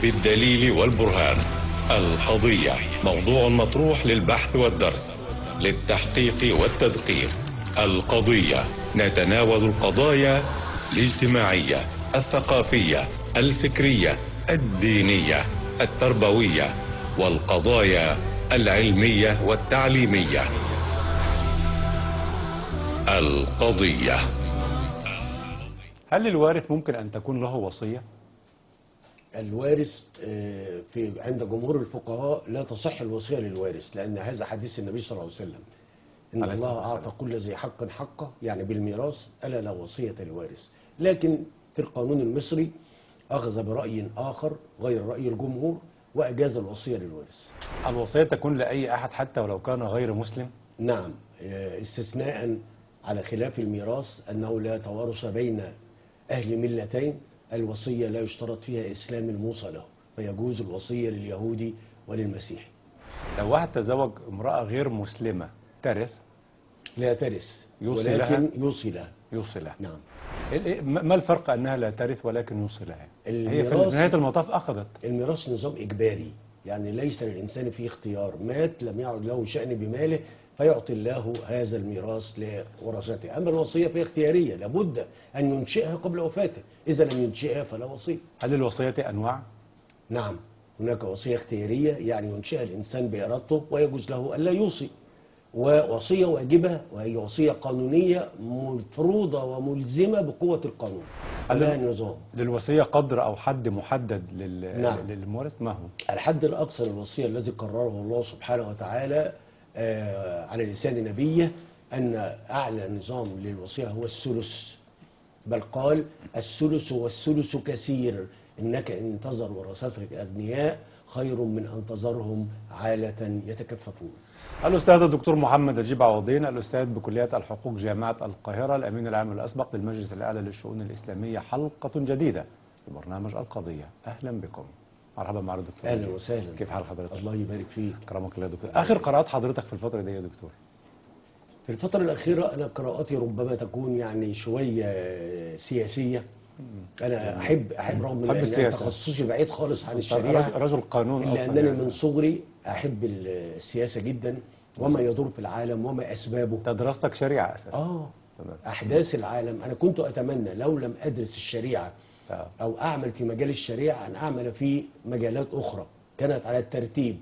بالدليل والبرهان القضية موضوع مطروح للبحث والدرس للتحقيق والتدقيق القضية نتناول القضايا الاجتماعية الثقافية الفكرية الدينية التربوية والقضايا العلمية والتعليمية القضية هل للوارث ممكن أن تكون له وصية؟ الوارث آه، في عند جمهور الفقهاء لا تصح الوصية للوارث لأن هذا حديث النبي صلى الله عليه وسلم إن عليه الصلاة الله والسلام. أعطى كل ذي حق حقه يعني بالميراث ألا لا وصية للوارث لكن في القانون المصري أخذ برأي آخر غير رأي الجمهور وأجاز الوصية للوارث الوصية تكون لأي أحد حتى ولو كان غير مسلم نعم آه، استثناء على خلاف الميراث أنه لا توارث بين أهل ملتين الوصية لا يشترط فيها إسلام الموصى له فيجوز الوصية لليهودي وللمسيحي لو واحد تزوج امرأة غير مسلمة ترث لا ترث يوصي ولكن لها؟ يوصي لها يوصي لها نعم إيه- إيه- ما ما الفرق أنها لا ترث ولكن يوصي لها؟ هي في الميراث- نهاية المطاف أخذت الميراث نظام إجباري يعني ليس للإنسان فيه اختيار مات لم يعد له شأن بماله فيعطي الله هذا الميراث لورثته أما الوصية فهي اختيارية لابد أن ينشئها قبل وفاته إذا لم ينشئها فلا وصية هل للوصية أنواع؟ نعم هناك وصية اختيارية يعني ينشئها الإنسان بإرادته ويجوز له ألا يوصي ووصية واجبة وهي وصية قانونية مفروضة وملزمة بقوة القانون هل- لها نظام للوصية قدر أو حد محدد لل... نعم. للمورث ما هو؟ الحد الأقصى للوصية الذي قرره الله سبحانه وتعالى آه، على لسان نبيه أن أعلى نظام للوصية هو الثلث بل قال الثلث والثلث كثير إنك إن تذر ورثتك أغنياء خير من أن تذرهم عالة يتكففون الأستاذ الدكتور محمد نجيب عوضين الأستاذ بكلية الحقوق جامعة القاهرة الأمين العام الأسبق للمجلس الأعلى للشؤون الإسلامية حلقة جديدة في برنامج القضية أهلا بكم مرحبا مع الدكتور أهلا نجيب. وسهلا كيف حال حضرتك؟ الله يبارك فيك كرمك الله يا دكتور آخر قراءات حضرتك في الفترة دي يا دكتور في الفترة الأخيرة أنا قراءاتي ربما تكون يعني شوية سياسية أنا أحب أحب رغم أحب أن السياسة. تخصصي بعيد خالص عن رجل- الشريعة رجل قانون إلا أصلاً أنني يعني. من صغري أحب السياسة جدا وما يدور في العالم وما أسبابه أنت دراستك شريعة أساسا آه تمام. أحداث العالم أنا كنت أتمنى لو لم أدرس الشريعة آه. أو أعمل في مجال الشريعة أن أعمل في مجالات أخرى كانت على الترتيب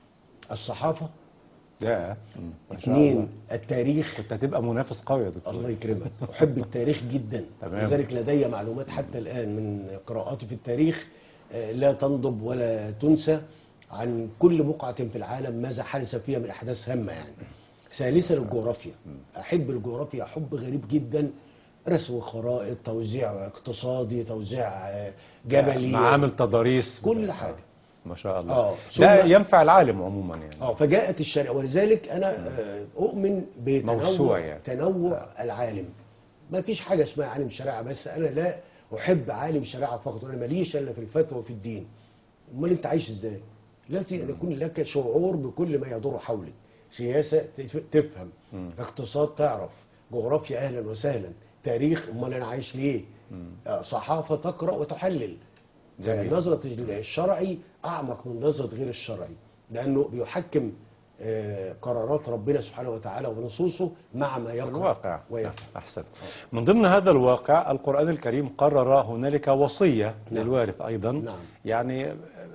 الصحافة يا مم. ما شاء اثنين الله. التاريخ كنت هتبقى منافس قوي يا دكتور الله يكرمك أحب التاريخ جدا تمام. لذلك لدي معلومات حتى الآن من قراءاتي في التاريخ آه، لا تنضب ولا تنسى عن كل بقعة في العالم ماذا حدث فيها من أحداث هامة يعني ثالثا الجغرافيا أحب الجغرافيا حب غريب جدا رسم خرائط توزيع اقتصادي توزيع آه، جبلي معامل تضاريس كل حاجة ما شاء الله آه. ده ثم- ينفع العالم عموما يعني اه فجاءت الشريعه ولذلك انا آه، اؤمن موسوعة بتنوع يعني. تنوع العالم ما فيش حاجه اسمها عالم شريعه بس انا لا احب عالم شريعه فقط انا ماليش الا في الفتوى وفي الدين امال انت عايش ازاي لازم ان يكون لك شعور بكل ما يدور حولك سياسه تف- تفهم اقتصاد تعرف جغرافيا اهلا وسهلا تاريخ امال انا عايش ليه آه، صحافه تقرا وتحلل جميل. نظرة الشرعي أعمق من نظرة غير الشرعي لأنه بيحكم آه، قرارات ربنا سبحانه وتعالى ونصوصه مع ما في يقع الواقع ويفعل أحسن من ضمن هذا الواقع القرآن الكريم قرر هنالك وصية نعم. للوارث أيضا نعم. يعني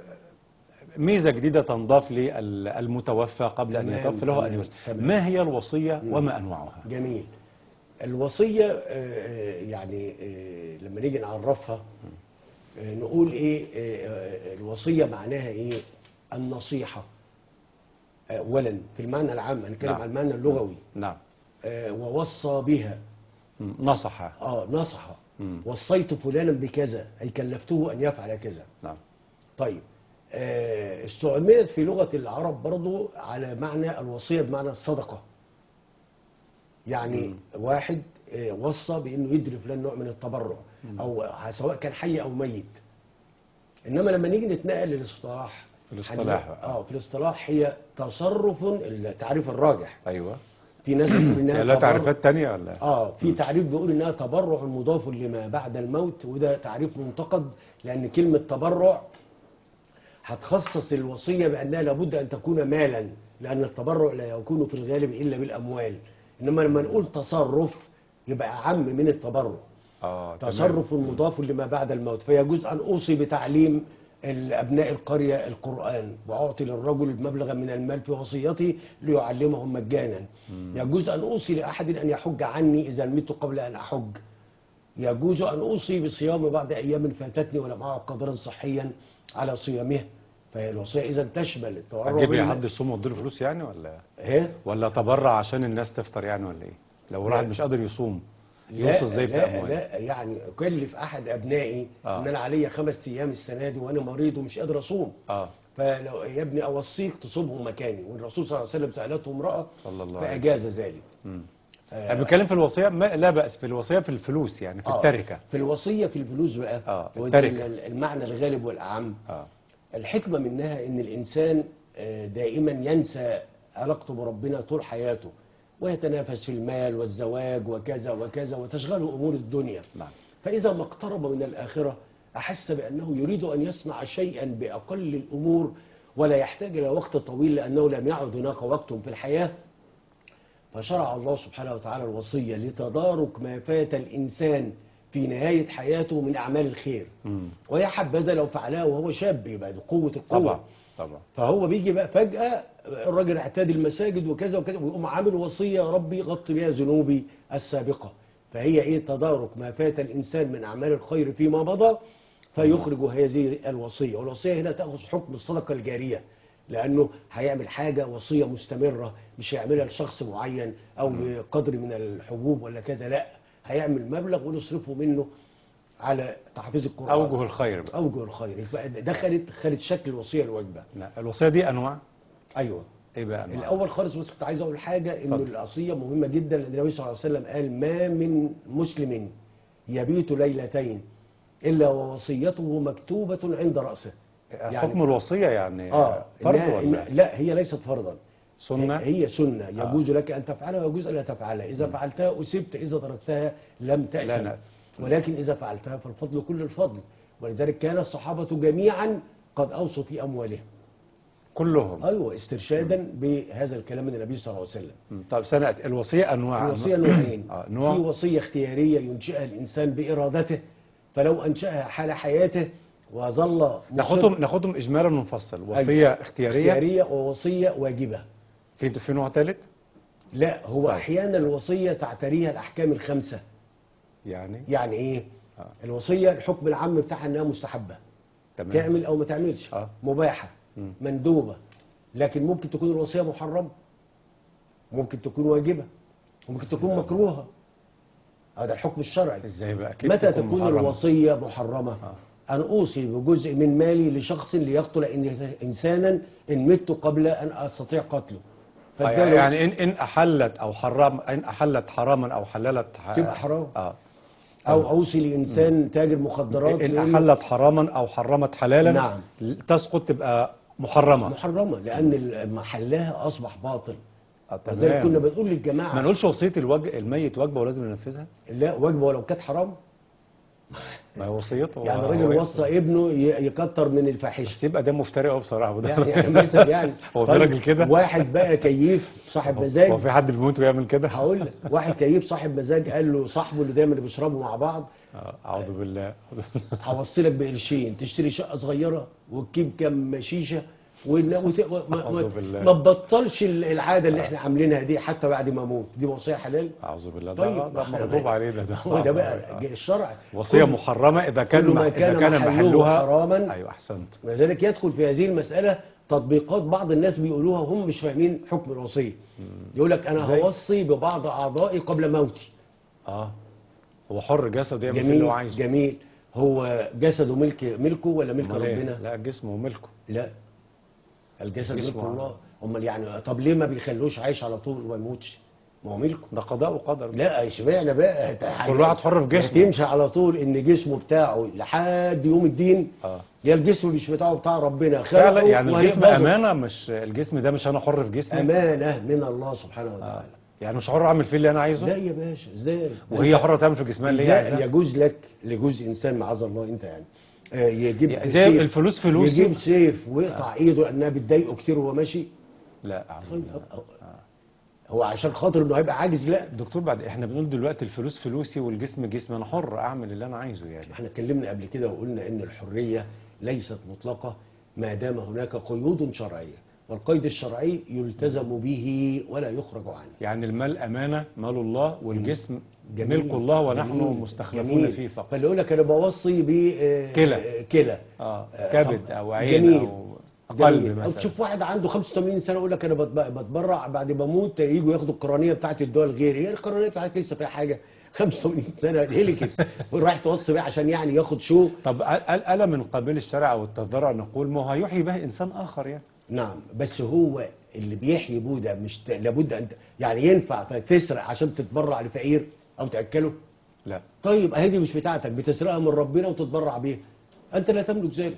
ميزة جديدة تنضاف للمتوفى قبل أن تمام، يتوفى له أن تمام، يوصي تمام. ما هي الوصية وما أنواعها جميل الوصية آه، آه، يعني آه، لما نيجي نعرفها آه، نقول إيه آه، آه، الوصية معناها إيه النصيحة أولا في المعنى العام هنتكلم نعم. عن المعنى اللغوي نعم آه، ووصى بها م- نصح اه نصح مم. وصيت فلانا بكذا أي كلفته أن يفعل كذا نعم طيب آه، استعملت في لغة العرب برضو على معنى الوصية بمعنى الصدقة يعني واحد آه، وصى بأنه يدري فلان نوع من التبرع أو سواء كان حي أو ميت إنما لما نيجي نتنقل للاصطلاح في الاصطلاح هنلاقي- اه في الاصطلاح هي تصرف التعريف الراجح أيوة في ناس بتقول انها يعني لا تبرع- تعريفات تانية ولا اه في تعريف بيقول انها تبرع مضاف لما بعد الموت وده تعريف منتقد لان كلمه تبرع هتخصص الوصيه بانها لابد ان تكون مالا لان التبرع لا يكون في الغالب الا بالاموال انما لما نقول تصرف يبقى اعم من التبرع اه تمام. تصرف مضاف لما بعد الموت فيجوز ان اوصي بتعليم ابناء القريه القران واعطي للرجل مبلغا من المال في وصيتي ليعلمهم مجانا يجوز ان اوصي لاحد ان يحج عني اذا مت قبل ان احج يجوز ان اوصي بصيام بعض ايام فاتتني ولم اعد قدرا صحيا على صيامها فالوصيه اذا تشمل التورع هتجيب لي بال- حد الصوم واديله فلوس يعني ولا ايه ولا تبرع عشان الناس تفطر يعني ولا ايه لو الواحد مش قادر يصوم لا يوصل ازاي في لا الاموال لا يعني كلف احد ابنائي آه. ان انا عليا خمس ايام السنه دي وانا مريض ومش قادر اصوم اه فلو يا ابني اوصيك تصومهم مكاني والرسول صلى الله عليه وسلم سالته امراه صلى الله عليه فاجاز ذلك مم. آه، انا بتكلم في الوصيه ما لا باس في الوصيه في الفلوس يعني في آه، التركه في الوصيه في الفلوس بقى آه، وده التركة. ال- المعنى الغالب والاعم اه الحكمه منها ان الانسان آه، دائما ينسى علاقته بربنا طول حياته ويتنافس في المال والزواج وكذا وكذا وتشغله امور الدنيا نعم فإذا ما اقترب من الآخرة أحس بأنه يريد أن يصنع شيئا بأقل الأمور ولا يحتاج إلى وقت طويل لأنه لم يعد هناك وقت في الحياة فشرع الله سبحانه وتعالى الوصية لتدارك ما فات الإنسان في نهاية حياته من أعمال الخير مم. ويا حبذا لو فعلها وهو شاب يبقى دي قوة القوة طبعا طبعا فهو بيجي بقى فجأة الراجل اعتاد المساجد وكذا وكذا ويقوم عامل وصية يا ربي غطي بها ذنوبي السابقة فهي ايه تدارك ما فات الانسان من اعمال الخير فيما مضى فيخرج هذه الوصية والوصية هنا تأخذ حكم الصدقة الجارية لأنه هيعمل حاجة وصية مستمرة مش هيعملها لشخص معين أو بقدر من الحبوب ولا كذا لا هيعمل مبلغ ونصرفه منه على تحفيظ القرآن اوجه الخير بقى أوجه الخير يبقى دخلت خدت شكل الوصية الواجبة لا، الوصيه دي انواع أيوه ايه بقى انواع الاول خالص بس كنت عايز اقول حاجه ان اتفضل. الوصيه مهمه جدا لان النبي صلى الله عليه وسلم قال ما من مسلم يبيت ليلتين الا ووصيته مكتوبه عند راسه يعني- حكم الوصيه يعني اه فرض إنها ولا إن لا هي ليست فرضا سنه هي سنه يجوز لك ان تفعلها ويجوز الا تفعلها اذا فعلتها اصبت اذا تركتها لم لا، تأسم لا. ولكن اذا فعلتها فالفضل كل الفضل ولذلك كان الصحابه جميعا قد اوصوا في اموالهم كلهم ايوه استرشادا بهذا الكلام من النبي صلى الله عليه وسلم مم. طب سنه الوصيه انواع الوصية نوعين آه، في نوع وصية اختيارية ينشئها الإنسان بإرادته فلو أنشأها حال حياته وظل مصر- ناخدهم ناخدهم اجمالا ونفصل وصيه اختياريه اختيارية ووصية واجبة في في نوع ثالث لا هو طيب. أحيانا الوصية تعتريها الأحكام الخمسة يعني يعني إيه آه. الوصية الحكم العام بتاعها إنها مستحبة تمام تعمل أو ما تعملش آه. مباحة مم. مندوبة لكن ممكن تكون الوصية محرمة ممكن تكون واجبة ممكن تكون مكروهة هذا الحكم الشرعي ازاي بقى كيف متى تكون محرمة؟ الوصية محرمة أن أوصي بجزء من مالي لشخص ليقتل إن- إنسانا إن مت قبل أن أستطيع قتله آه، فاداله- يعني ان ان احلت او حرم ان احلت حراما او حللت ح- تبقى حرام. اه أو أوصي لإنسان تاجر مخدرات ان لأنه احلت حراما او حرمت حلالا نعم. تسقط تبقى محرمه محرمة لأن محلها أصبح باطل آه، لذلك كنا تمام بنقول ما للجماعة نقولش وصيه الوج... الميت واجبه ولازم ننفذها لا واجبة ولو كانت حرام ما هي وصيته يعني هو- الراجل هو- وصى ابنه ي- يكتر من الفاحشة بس يبقى ده مفتري قوي بصراحه وده يعني يعني مثلا يعني هو في طيب، راجل كده واحد بقى كيف صاحب مزاج هو في حد بيموت ويعمل كده هقول لك واحد كيف صاحب مزاج قال له صاحبه اللي دايما بيشربوا مع بعض آه، اعوذ بالله هوصي لك بقرشين تشتري شقه صغيره وتجيب كام شيشه وإن- وت... و... ما... أعوذ ما... بالله. ما تبطلش ال- العاده اللي احنا عاملينها دي حتى بعد ما اموت دي وصيه حلال اعوذ بالله طيب ده, ده مغضوب عليه ده ده هو صعب ده أوي. بقى آه. الشرع وصيه كل- محرمه اذا كان كل ما مح- كان اذا كان محله محلها حراما. ايوه احسنت ولذلك يدخل في هذه المساله تطبيقات بعض الناس بيقولوها وهم مش فاهمين حكم الوصيه يقول لك انا إزاي؟ هوصي ببعض اعضائي قبل موتي اه هو حر جسده يعمل فيه اللي هو جميل عايزه جميل هو جسده ملك ملكه ولا ملك أمال إيه؟ ربنا لا جسمه ملكه لا الجسد ملك جسمه الله امال يعني طب ليه ما بيخلوش عايش على طول وما يموتش ما هو ملكه ده قضاء وقدر لا اشمعنى بقى كل واحد حر في جسمه. تمشي على طول ان جسمه بتاعه لحد يوم الدين اه يا الجسم مش بتاعه بتاع ربنا خلقه فعلا يعني الجسم وهيقبضه. امانه مش الجسم ده مش انا حر في جسمي امانه من الله سبحانه آه. وتعالى يعني مش حر اعمل فيه اللي انا عايزه لا يا باشا ازاي وهي حره تعمل في جسمها اللي هي إزاي عايزاه يجوز لك لجوز انسان معاذ الله انت يعني آه، يجيب يعني زي سيف- الفلوس فلوسي. يجيب سيف ويقطع ايده لانها بتضايقه كتير وهو ماشي لا أعوذ طيب، بالله. هو عشان خاطر انه هيبقى عاجز لا دكتور بعد احنا بنقول دلوقتي الفلوس فلوسي والجسم جسمي انا حر اعمل اللي انا عايزه يعني احنا اتكلمنا قبل كده وقلنا ان الحريه ليست مطلقه ما دام هناك قيود شرعيه والقيد الشرعي يلتزم به ولا يخرج عنه يعني المال امانه مال الله والجسم جميل. ملك الله ونحن جميل. مستخلفون جميل. فيه فقط فاللي يقول لك انا بوصي ب آه، كلى. آه، كلى اه آه، كبد طب او عين جميل. او قلب جميل. او مثلا تشوف واحد عنده 85 سنه يقول لك انا بتب- بتبرع بعد ما اموت يجوا ياخدوا القرنيه بتاعت الدول غيري هي القرنيه بتاعتك لسه فيها حاجه 85 سنه هلكت وراح توصي بيه عشان يعني ياخد شو طب أل- أل- الا من قبيل الشرع او التضرع نقول ما هو هيحيي به انسان اخر يعني نعم بس هو اللي بيحيي بوده مش ت- لابد ان ت- يعني ينفع تسرق عشان تتبرع لفقير او تاكله لا طيب اهي دي مش بتاعتك بتسرقها من ربنا وتتبرع بيها انت لا تملك ذلك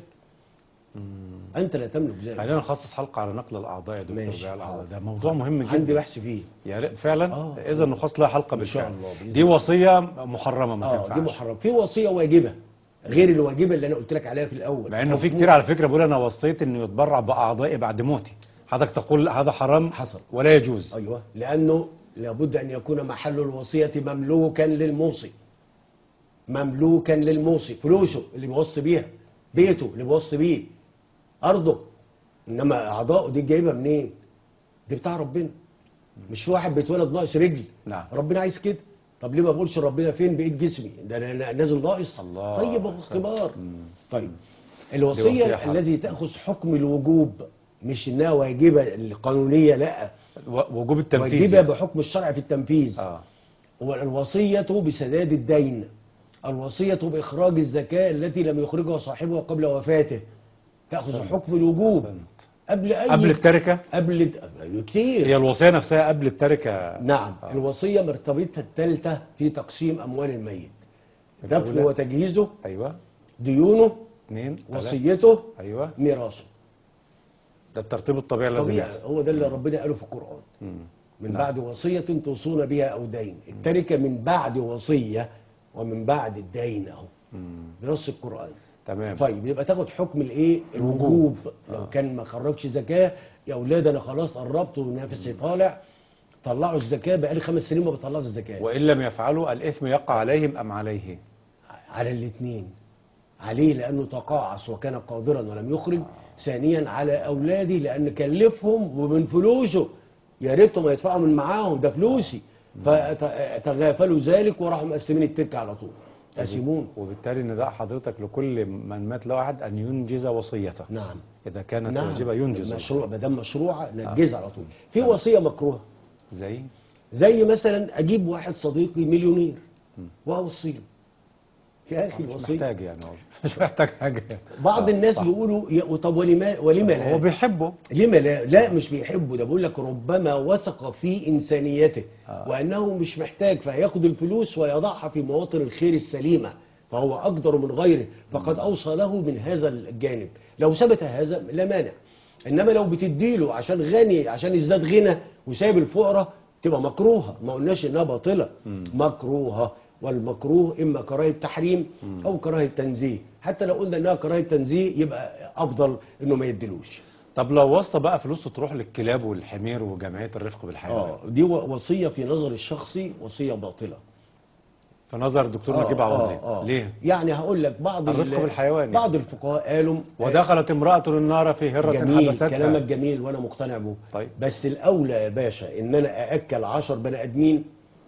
انت لا تملك ذلك خلينا نخصص حلقه على نقل الاعضاء يا دكتور ماشي، بيع الاعضاء حاضر. ده موضوع مهم جدا عندي بحث فيه يا ريت فعلا آه. اذا نخصص لها حلقه إن شاء بالفعل الله بإذن دي الله. وصيه محرمه ما اه تنفعش دي محرم في وصيه واجبه غير الواجبه اللي انا قلت لك عليها في الاول مع انه في حكم- كتير على فكره بيقول انا وصيت انه يتبرع باعضائي بعد موتي حضرتك تقول هذا حرام حصل. ولا يجوز ايوه لانه لابد ان يكون محل الوصيه مملوكا للموصي مملوكا للموصي فلوسه اللي بيوصي بيها بيته اللي بيوصي بيه ارضه انما اعضائه دي جايبها منين دي بتاع ربنا مش في واحد بيتولد ناقص رجل نعم. ربنا عايز كده طب ليه ما بقولش ربنا فين بقيت جسمي ده انا نازل ناقص الله. طيب هو اختبار طيب دي الوصيه وصية حرام. الذي تاخذ حكم الوجوب مش انها واجبه القانونيه لا و- وجوب التنفيذ واجبة يعني. بحكم الشرع في التنفيذ اه والوصية بسداد الدين الوصية بإخراج الزكاة التي لم يخرجها صاحبها قبل وفاته تأخذ حكم الوجوب أحسنت. قبل أي قبل التركه قبل كتير هي الوصيه نفسها قبل التركه نعم آه. الوصية مرتبتها الثالثة في تقسيم أموال الميت الأولى. دفنه وتجهيزه ايوه ديونه اثنين ثلاثة. وصيته ايوه ميراثه ده الترتيب الطبيعي لازم طبيعي يحصل هو ده اللي ربنا قاله في القرآن مم. من نعم. بعد وصية توصون بها أو دين التركة من بعد وصية ومن بعد الدين أهو مم. بنص القرآن تمام طيب يبقى تاخد حكم الايه الوجوب لو كان ما خرجش زكاة يا أولاد أنا خلاص قربت ونفسي طالع طلعوا الزكاة بقالي خمس سنين ما بطلعش الزكاة وان لم يفعلوا الاثم يقع عليهم ام عليه على الاثنين عليه لأنه تقاعس وكان قادرا ولم يخرج ثانيا على أولادي لأن كلفهم ومن فلوسه يا ريتهم يدفعوا من معاهم ده فلوسي فتغافلوا ذلك وراحوا مقسمين التركة على طول قسمون وبالتالي نداء حضرتك لكل من مات له احد ان ينجز وصيته نعم اذا كانت نعم واجبه ينجز مشروع ما دام مشروعه ننجزها على طول في وصيه مكروهه زي زي مثلا اجيب واحد صديقي مليونير واوصيه يا اخي مش الوصيه محتاج يعني هو مش محتاج حاجه بعض آه، الناس صح. بيقولوا يا- طب ولما ولما هو لا بيحبه لما لا لا مش بيحبه ده بيقول لك ربما وثق في انسانيته آه. وانه مش محتاج فياخد الفلوس ويضعها في مواطن الخير السليمه فهو اقدر من غيره فقد اوصى له من هذا الجانب لو ثبت هذا لا مانع انما لو بتديله عشان غني عشان يزداد غنى وسايب الفقراء تبقى مكروهه ما قلناش انها باطله مكروهه والمكروه اما كراهه تحريم او كراهه تنزيه حتى لو قلنا انها كراهه تنزيه يبقى افضل انه ما يديلوش طب لو وصى بقى فلوسه تروح للكلاب والحمير وجمعيه الرفق بالحيوان اه دي و- وصيه في نظر الشخصي وصيه باطله في نظر الدكتور نجيب عوضي ليه يعني هقول لك بعض ال- الرفق بالحيوان بعض الفقهاء قالوا ودخلت امراه النار في هره جميل حبستها كلامك جميل وانا مقتنع به طيب. بس الاولى يا باشا ان انا ااكل عشر بني ادمين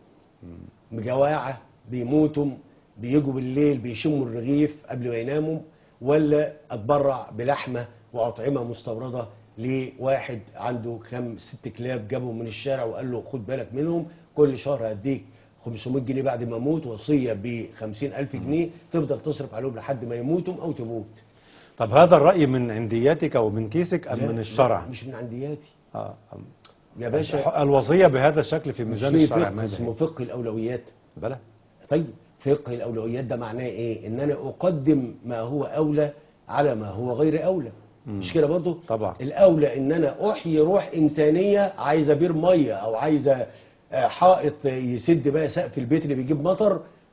مجواعه بيموتوا بيجوا بالليل بيشموا الرغيف قبل ما يناموا ولا اتبرع بلحمه واطعمه مستورده لواحد عنده كم ست كلاب جابهم من الشارع وقال له خد بالك منهم كل شهر هديك 500 جنيه بعد ما اموت وصيه ب 50000 جنيه تفضل تصرف عليهم لحد ما يموتوا او تموت طب هذا الراي من عندياتك ومن كيسك ام لا، من الشرع لا، مش من عندياتي اه يا باشا الوصيه بهذا الشكل في ميزان في الشرع فقه ماذا اسمه هي؟ فقه الاولويات بلى طيب فقه الاولويات ده معناه ايه ان انا اقدم ما هو اولى على ما هو غير اولى مش كده برضه طبعا. الاولى ان انا احيي روح انسانيه عايزه بير ميه او عايزه آه، حائط يسد بقى سقف البيت اللي بيجيب مطر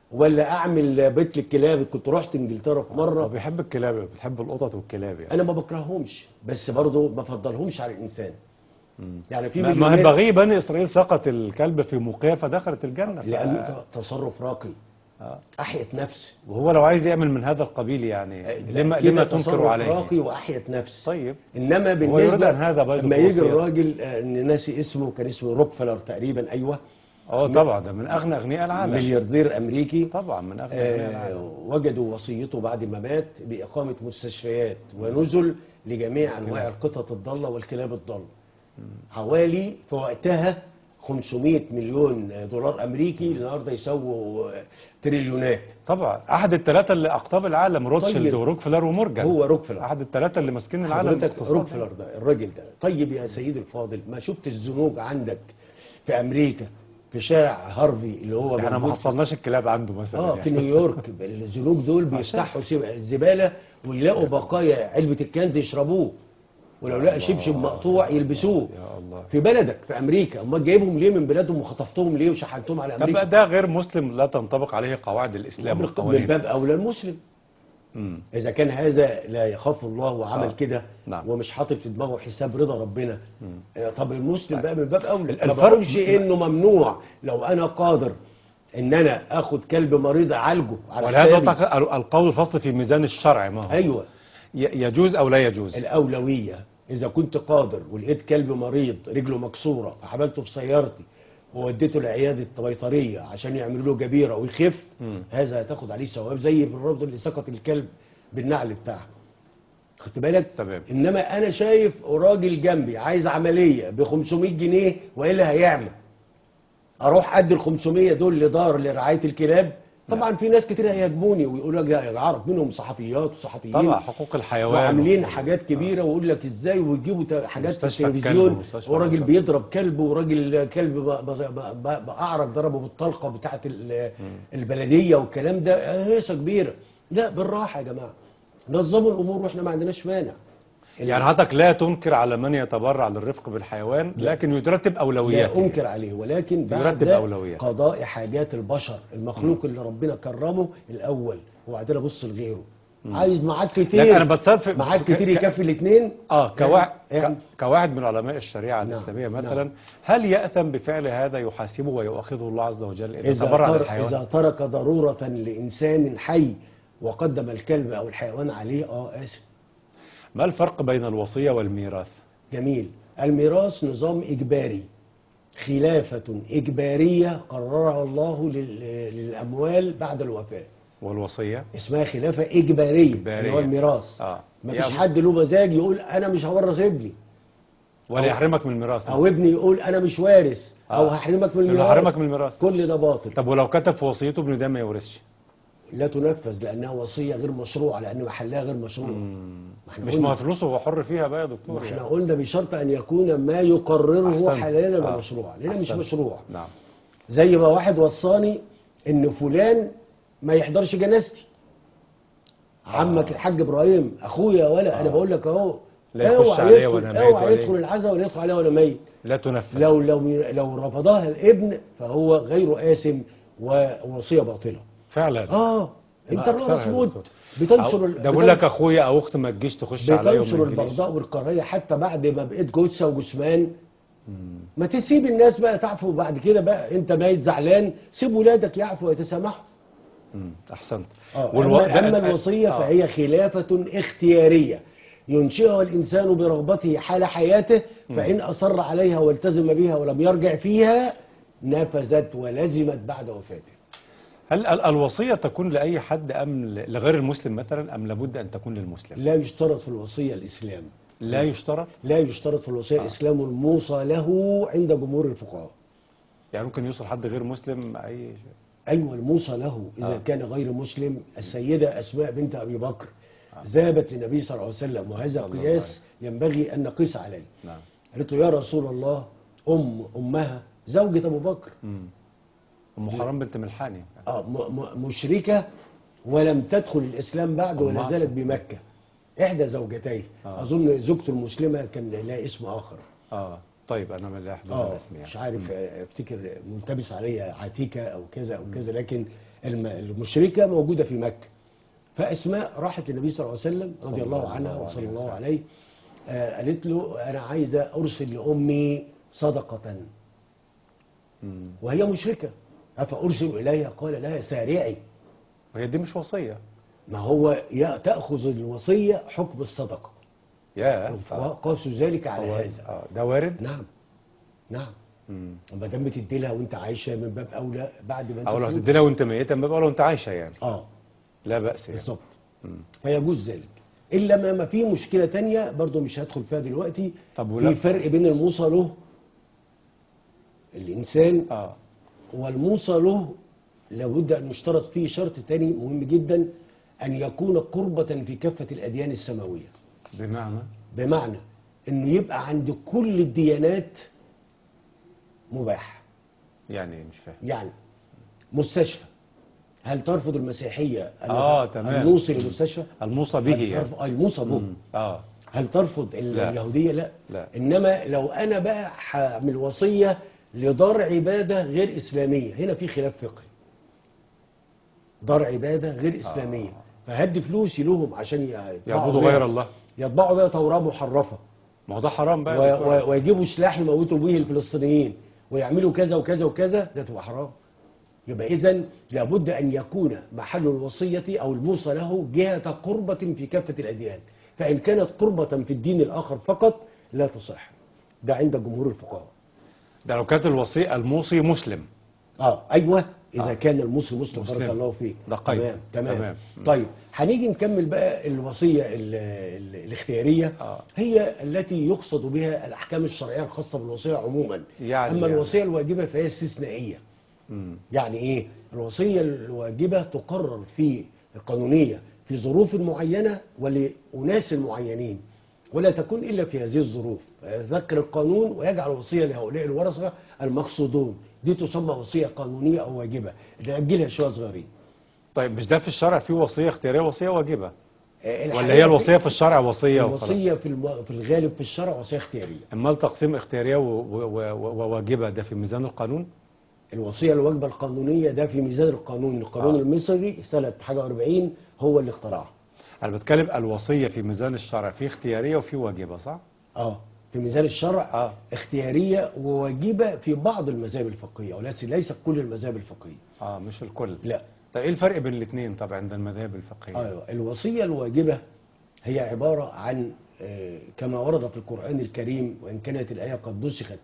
ولا اعمل بيت للكلاب كنت رحت انجلترا في هو مره بيحب الكلاب بتحب القطط والكلاب يعني انا ما بكرههمش بس برضه ما بفضلهمش على الانسان يعني في ما ما مليونير- ينبغي بني اسرائيل سقط الكلب في موقية فدخلت الجنة ف... لانه ده تصرف راقي آه. احيت نفس وهو لو عايز يعمل من هذا القبيل يعني ده لما كده لما تصرف تنكر عليه راقي واحيت نفس طيب انما يريد بالنسبه أن هذا برضه لما في يجي وصيته. الراجل آه، ان ناسي اسمه كان اسمه روكفلر تقريبا ايوه اه طبعا ده من اغنى اغنياء العالم ملياردير امريكي طبعا من اغنى اغنياء آه، العالم وجدوا وصيته بعد ما مات باقامه مستشفيات ونزل لجميع انواع القطط الضاله والكلاب الضاله حوالي في وقتها 500 مليون دولار امريكي النهارده يسووا تريليونات طبعا احد الثلاثه اللي اقطاب العالم روتشيلد طيب. وروكفلر ومورجان هو روكفلر احد الثلاثه اللي ماسكين العالم حضرتك باقتصاد روكفلر ده الراجل ده طيب يا سيدي الفاضل ما شفت الزنوج عندك في امريكا في شارع هارفي اللي هو احنا ما موجود في- حصلناش الكلاب عنده مثلا اه في يعني. نيويورك الزنوج دول بيفتحوا سيب- الزباله ويلاقوا بقايا علبه الكنز يشربوه ولو لقى شبشب مقطوع يلبسوه يا الله في بلدك في امريكا امال جايبهم ليه من بلادهم وخطفتهم ليه وشحنتهم على طب امريكا ده غير مسلم لا تنطبق عليه قواعد الاسلام من والقوانين باب اولى المسلم مم. اذا كان هذا لا يخاف الله وعمل آه. كده نعم. ومش حاطط في دماغه حساب رضا ربنا آه، طب المسلم بقى من باب اولى ما الفرق- بقولش انه ممنوع لو انا قادر ان انا اخد كلب مريض اعالجه على ولهذا حسابي تق- القول الفصل في ميزان الشرع ما هو ايوه ي- يجوز او لا يجوز الأولوية إذا كنت قادر ولقيت كلب مريض رجله مكسورة فحملته في سيارتي ووديته لعيادة بيطرية عشان يعملوا له جبيرة ويخف مم. هذا هتاخد عليه ثواب زي بالرفض اللي سقط الكلب بالنعل بتاعه خدت بالك؟ تمام. انما انا شايف راجل جنبي عايز عمليه ب 500 جنيه والا هيعمى اروح ادي ال 500 دول لدار لرعايه الكلاب طبعا في ناس كتير هيهاجموني ويقولوا لك ده اعرف منهم صحفيات وصحفيين طبعا حقوق الحيوان وعاملين و- حاجات كبيره ويقول لك ازاي ويجيبوا تا- حاجات في مستشفى الكلب التلفزيون ومستشفى وراجل الكلب. بيضرب كلب وراجل كلب ب- ب- ب- ب- باعرج ضربه بالطلقه بتاعه ال- البلديه والكلام ده هيصه كبيره لا بالراحه يا جماعه نظموا الامور واحنا ما عندناش مانع يعني حضرتك لا تنكر على من يتبرع للرفق بالحيوان لكن يترتب اولوياته لا انكر عليه ولكن بعد يرتب أولويات. قضاء حاجات البشر المخلوق اللي ربنا كرمه الاول وبعدين ابص لغيره عايز معاك كتير لكن انا بتصرف في- معاك ك- كتير ك- يكفي الاثنين اه كواحد يعني- كواحد من علماء الشريعه نعم، الاسلاميه نعم. مثلا هل ياثم بفعل هذا يحاسبه ويؤاخذه الله عز وجل اذا إذا, تبرع ترك للحيوان إذا ترك ضرورة لإنسان حي وقدم الكلب أو الحيوان عليه آه آسف ما الفرق بين الوصيه والميراث جميل الميراث نظام إجباري خلافة إجبارية قررها الله لل- للأموال بعد الوفاة والوصيه اسمها خلافة إجبارية إجبارية. اللي هو الميراث اه ما فيش يعني- حد له مزاج يقول أنا مش هورث ابني ولا يحرمك من الميراث أو ابني يقول أنا مش وارث أو آه. هحرمك من لأنه الميراث هحرمك من الميراث. كل ده باطل طب ولو كتب في وصيته ابن ده ما يورثش لا تنفذ لأنها وصية غير مشروعة لأن محلها غير مشروع ما احنا مش قلنا- ما فلوسه هو حر فيها بقى يا دكتور احنا يعني. قلنا بشرط ان يكون ما يقرره أحسنت. حلالا آه. ومشروعا لان مش أحسنت. مشروع نعم زي ما واحد وصاني ان فلان ما يحضرش جنازتي عمك الحاج ابراهيم اخويا ولا انا بقول لك اهو لا يخش اوعى عليا يدخل- وأنا ميت اوعى ولا يدخل إيه؟ العزاء ولا يدخل عليا وانا ميت لا تنفذ لو لو لو رفضها الابن فهو غير آثم ووصيه باطله فعلا اه انت ما الرؤى أكثرها يا مسمود دكتور. بتنشر أو- ال- ده بقول لك اخويا او اخت ما تجيش تخش عليا وما بتنشر تجيليش. البغضاء والكراهيه حتى بعد ما بقيت جثه وجثمان ما تسيب الناس بقى تعفو بعد كده بقى انت ميت زعلان سيب ولادك يعفوا ويتسامحوا مم. احسنت اه والو- اما, أما آه، الوصيه آه. فهي خلافه اختياريه ينشئها الانسان برغبته حال حياته فان اصر عليها والتزم بها ولم يرجع فيها نفذت ولزمت بعد وفاته هل ال- الوصيه تكون لاي حد ام ل- لغير المسلم مثلا ام لابد ان تكون للمسلم لا يشترط في الوصيه الاسلام لا يشترط لا يشترط في الوصيه الاسلام الموصى له عند جمهور الفقهاء يعني ممكن يوصل حد غير مسلم اي شيء أيوة الموصى له إذا آه. آه. كان غير مسلم السيدة أسماء بنت أبي بكر ذهبت للنبي صلى الله عليه وسلم وهذا صلى الله قياس ينبغي أن نقيس عليه نعم قالت له يا رسول الله أم أمها زوجة أبو بكر مم. ام حرام بنت ملحاني آه م- م- مشركة ولم تدخل الإسلام بعد ولا أمها. زالت بمكة إحدى زوجتيه آه. أظن زوجته المسلمة كان لها اسم آخر اه طيب انا من لا يحضر اه الاسم يعني مش عارف آه، افتكر ملتبس عليها عتيكة أو كذا أو كذا لكن الم- المشركة موجودة في مكة فأسماء راحت للنبي صلى الله عليه وسلم رضي الله عنها وصلى الله عليه آه، قالت له أنا عايزة أرسل لأمي صدقة مم. وهي مشركة أفأرسل إليها قال لها سارعي وهي دي مش وصية ما هو يا- تأخذ الوصية حكم الصدقة يا الفقهاء قاسوا ذلك على هو- هذا آه، ده وارد نعم نعم مم. ما دام بتدي لها وانت عايشه من باب اولى بعد ما انت او لو تموت. هتدي لها وانت ميتة ما بقى لو انت عايشة يعني اه لا بأس يعني بالظبط مم. فيجوز ذلك الا ما ما في مشكله تانية برضو مش هدخل فيها دلوقتي طب ولا- في فرق بين الموصى له الانسان اه والموصى له لابد ان يشترط فيه شرط تاني مهم جدا ان يكون قربة في كافة الاديان السماوية بمعنى بمعنى انه يبقى عند كل الديانات مباح يعني إيه؟ مش فاهم يعني مستشفى هل ترفض المسيحية أن آه، تمام. الموصي للمستشفى؟ الموصى به هل يعني ترفض آه، الموصى به مم. اه هل ترفض ال- لا. اليهودية؟ لا. لا. إنما لو أنا بقى هعمل وصية لدار عبادة غير إسلامية هنا في خلاف فقهي دار عبادة غير إسلامية فهدي فلوسي لهم عشان ي- يطبعوا يعبدوا بيها- غير الله يطبعوا بيها توراة محرفة ما هو ده حرام بقى و- يا دكتور. و- ويجيبوا سلاح يموتوا به الفلسطينيين ويعملوا كذا وكذا وكذا ده تبقى حرام يبقى اذا لابد ان يكون محل الوصيه او الموصى له جهه قربه في كافه الاديان فان كانت قربه في الدين الاخر فقط لا تصح ده عند جمهور الفقهاء ده لو كانت الوصي الموصي مسلم اه ايوه اذا آه. آه. كان المسلم مسلم مسلم. بارك الله فيك ده قيد. تمام تمام, تمام. تمام. طيب هنيجي نكمل بقى الوصيه ال ال الاختياريه آه. هي التي يقصد بها الاحكام الشرعيه الخاصه بالوصيه عموما يعني- اما يعني. الوصيه الواجبه فهي استثنائيه مم. يعني ايه الوصيه الواجبه تقرر في القانونيه في ظروف معينه ولاناس معينين ولا تكون الا في هذه الظروف يذكر القانون ويجعل وصيه لهؤلاء الورثه المقصودون دي تسمى وصيه قانونيه او واجبه ناجلها شويه صغيرين طيب مش ده في الشرع في وصية اختيارية وصية واجبة آه، ولا الحقيقة هي الوصية في الشرع وصية وخلاص الوصيه في الم- في الغالب في الشرع وصيه اختياريه امال تقسيم اختيارية و- و- و- وواجبة ده في ميزان القانون الوصيه الواجبه القانونيه ده في ميزان القانون القانون آه. المصري سنه حاجه 40 هو اللي اخترعه انا بتكلم الوصية في ميزان الشرع في اختيارية وفي واجبة صح اه في ميزان الشرع آه. اختياريه وواجبه في بعض المذاهب الفقهيه وليس ليست كل المذاهب الفقهيه اه مش الكل لا طيب ايه الفرق بين الاثنين طب عند المذاهب الفقهية ايوه الوصيه الواجبه هي عباره عن آه، كما ورد في القران الكريم وان كانت الايه قد نسخت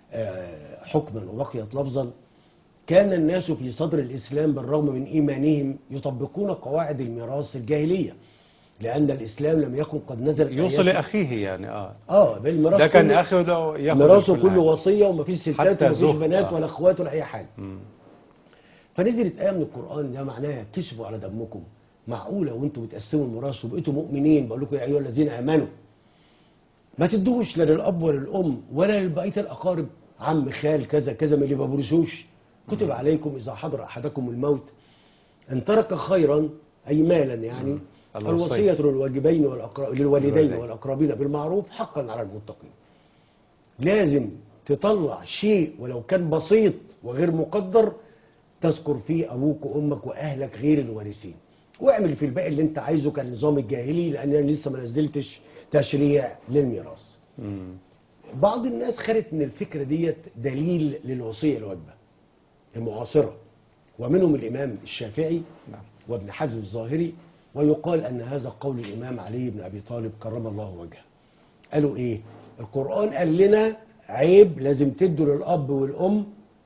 آه، حكما وبقيت لفظا كان الناس في صدر الاسلام بالرغم من ايمانهم يطبقون قواعد الميراث الجاهليه لان الاسلام لم يكن قد نزل يوصل لاخيه يعني اه اه بالميراث ده كان كله- اخي وده ياخد ميراثه كل كله حاجة. وصيه ومفيش ستات حتى ومفيش زهد، بنات آه. ولا اخوات ولا اي حاجه مم. فنزلت ايه من القران ده معناها كسبوا على دمكم معقوله وانتم بتقسموا الميراث وبقيتوا مؤمنين بقول لكم يا ايها الذين امنوا ما تدوش لا للاب ولا للام ولا لبقيه الاقارب عم خال كذا كذا من اللي ما بورثوش كتب عليكم اذا حضر احدكم الموت ان ترك خيرا اي مالا يعني الوصية. الوصيه للواجبين والأقرب للوالدين للوالدين. والاقربين بالمعروف حقا على المتقين لازم تطلع شيء ولو كان بسيط وغير مقدر تذكر فيه ابوك وامك واهلك غير الوارثين واعمل في الباقي اللي انت عايزه كالنظام الجاهلي لان انا لسه ما نزلتش تشريع للميراث مم. بعض الناس خدت من الفكره ديت دليل للوصيه الواجبه المعاصره ومنهم الامام الشافعي نعم. وابن حزم الظاهري ويقال ان هذا قول الامام علي بن ابي طالب كرم الله وجهه قالوا ايه القران قال لنا عيب لازم تدوا للاب والام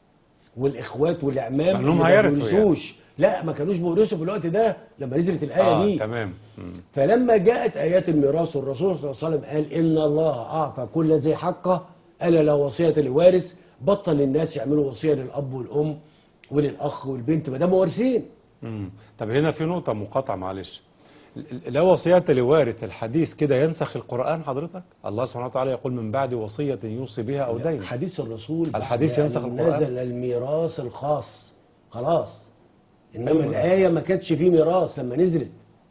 والاخوات والاعمام مع إنهم اللي ما هيرثوا بيورثوش لا ما كانوش بيورثوا في الوقت ده لما نزلت الايه اه دي تمام مم. فلما جاءت ايات الميراث والرسول صلى الله عليه وسلم قال ان الله اعطى كل ذي حقه الا لا وصيه لوارث بطل الناس يعملوا وصيه للاب والام وللاخ والبنت ما دام وارثين مم. طب هنا في نقطة مقاطعة معلش ال- ال- لا وصية لوارث الحديث كده ينسخ القرآن حضرتك الله سبحانه وتعالى يقول من بعد وصية يوصي بها أو دين حديث الرسول بعد الحديث أن ينسخ القرآن. نزل الميراث الخاص خلاص انما أيوة. الايه ما كانتش فيه ميراث لما نزلت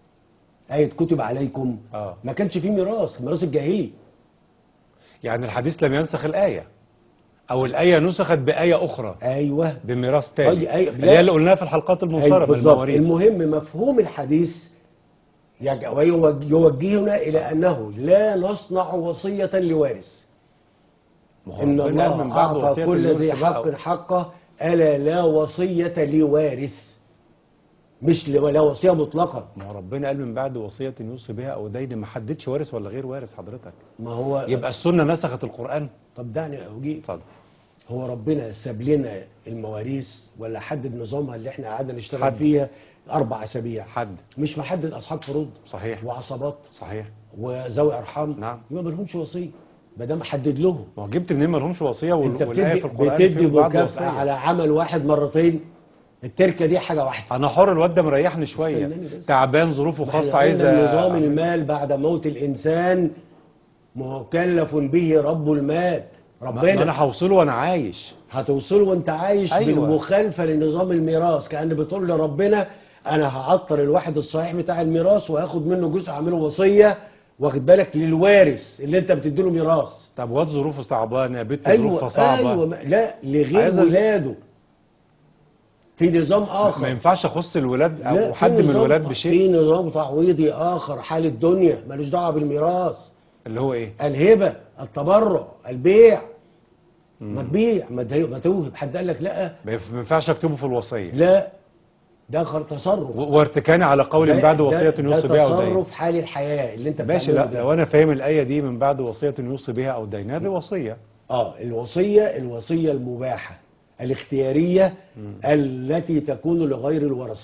ايه كتب عليكم آه. ما كانش فيه ميراث الميراث الجاهلي يعني الحديث لم ينسخ الآية او الايه نسخت بايه اخرى ايوه بميراث تاني أي- أي- اللي لا. هي اللي قلناها في الحلقات أيوة المنصرفه بالظبط المواريث المهم مفهوم الحديث يج- ويوج- يوجهنا الى انه لا نصنع وصيه لوارث ما هو ان ربنا قال الله من بعد اعطى وصية كل اليورث ذي بقى. حق حقه الا لا وصيه لوارث مش ل- لا وصيه مطلقه ما هو ربنا قال من بعد وصيه يوصي بها او دين ما حددش وارث ولا غير وارث حضرتك ما هو يبقى السنه نسخت القران طب دعني اجيب اتفضل هو ربنا ساب لنا المواريث ولا حدد نظامها اللي احنا قعدنا نشتغل حد. فيها اربع اسابيع حد مش محدد اصحاب فروض صحيح وعصبات صحيح وذوي ارحام نعم. يبقى ما لهمش وصيه ما دام حدد لهم ما هو جبت منين ما لهمش وصيه وال- انت والايه بتدي في القران بتدي في بعد مكافاه وصية. على عمل واحد مرتين التركه دي حاجه واحده انا حر الواد ده مريحني شويه استناني بس. تعبان ظروفه ما احنا خاصه عايز قلنا نظام أعمل- المال بعد موت الانسان مكلف به رب المال ما ما انا ربنا هوصله وانا عايش هتوصله وانت عايش أيوة. بالمخالفه لنظام الميراث كان بتقول لربنا انا هعطل الواحد الصحيح بتاع الميراث وهاخد منه جزء اعمله وصيه واخد بالك للوارث اللي انت بتديله ميراث طب واد ظروفه تعبانه بنت ظروفها ايوه صعبه ايوه ما- لا لغير عايز أز- ولاده في نظام ما اخر ينفعش اخص الولاد لا، او في حد من نظام الولاد ت- بشيء في نظام تعويضي اخر حال الدنيا ملوش دعوه بالميراث اللي هو ايه الهبه التبرع البيع ما تبيع ما ت- ما توهب حد قال لك لا ما ينف- ما ينفعش اكتبه في الوصيه لا ده خر- تصرف و- وارتكاني على قول ده- من بعد ده- وصيه يوصي بها او ده دين تصرف حال الحياه اللي انت ماشي بتعمله لا ده. لو انا فاهم الايه دي من بعد وصيه يوصي بها او دين هذه وصيه اه الوصيه الوصيه المباحه الاختياريه التي تكون لغير الورثه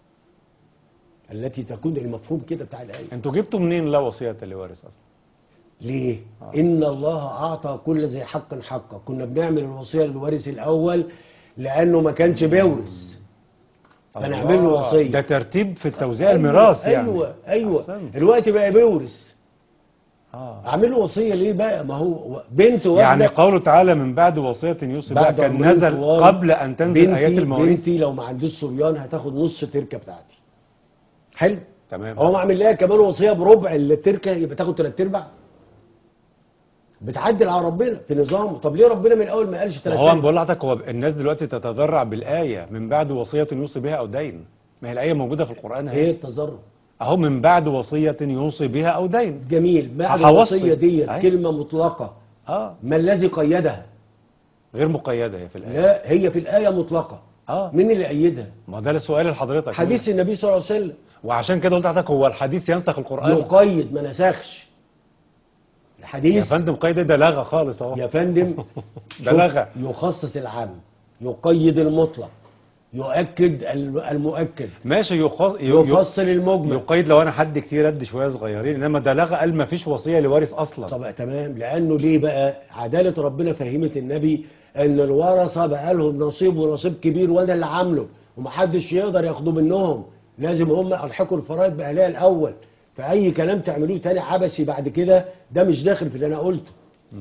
التي تكون المفهوم كده بتاع الايه انتوا جبتوا منين لا وصيه لوارث اصلا ليه؟ إن الله أعطى كل ذي حق حقه، كنا بنعمل الوصية للوارث الأول لأنه ما كانش بيورث. فنعمل له الله، وصية. ده ترتيب في توزيع الميراث يعني أيوه أيوه أحسنت. دلوقتي بقى بيورث. آه. أعمل له وصية ليه بقى؟ ما هو بنت واحدة يعني قوله تعالى من بعد وصيه يوصي بها بعد كان عمرين نزل طوال، قبل ان تنزل ايات بنتي المواريث بنتي لو ما عنديش صبيان هتاخد نص تركة بتاعتي. حلو؟ تمام هو عامل لها كمان وصية بربع التركة يبقى تاخد تلات أرباع. بتعدل على ربنا في نظامه، طب ليه ربنا من الأول ما قالش ما تلات هو انا أرباع؟ بقول لحضرتك هو الناس دلوقتي تتذرع بالايه من بعد وصيه يوصي بها او دين ما هي الايه موجوده في القران ايه اهي التذرع اهو من بعد وصيه يوصي بها او دين جميل بعد هوصي. الوصيه ديت أي. كلمه مطلقه اه ما الذي قيدها غير مقيده هي في الايه لا هي في الايه مطلقه اه مين اللي ايدها ما ده السؤال لحضرتك حديث النبي صلى الله عليه وسلم وعشان كده قلت لحضرتك هو الحديث ينسخ القران يقيد ما نسخش يا الحديث فندم قيد ده لغى خالص اهو يا فندم ده شوف، لغى. يخصص العام يقيد المطلق يؤكد الم- المؤكد ماشي يخص... ي- ي- يفصل المجمل يقيد لو انا حد كتير قد شويه صغيرين انما ده لغى قال ما فيش وصيه لوارث اصلا طب تمام لانه ليه بقى عداله ربنا فهمت النبي ان الورثه بقى لهم نصيب ونصيب كبير وانا اللي عامله ومحدش يقدر ياخده منهم لازم هم الحقوا الفرائض باهلها الاول فاي كلام تعملوه تاني عبثي بعد كده ده مش داخل في اللي انا قلته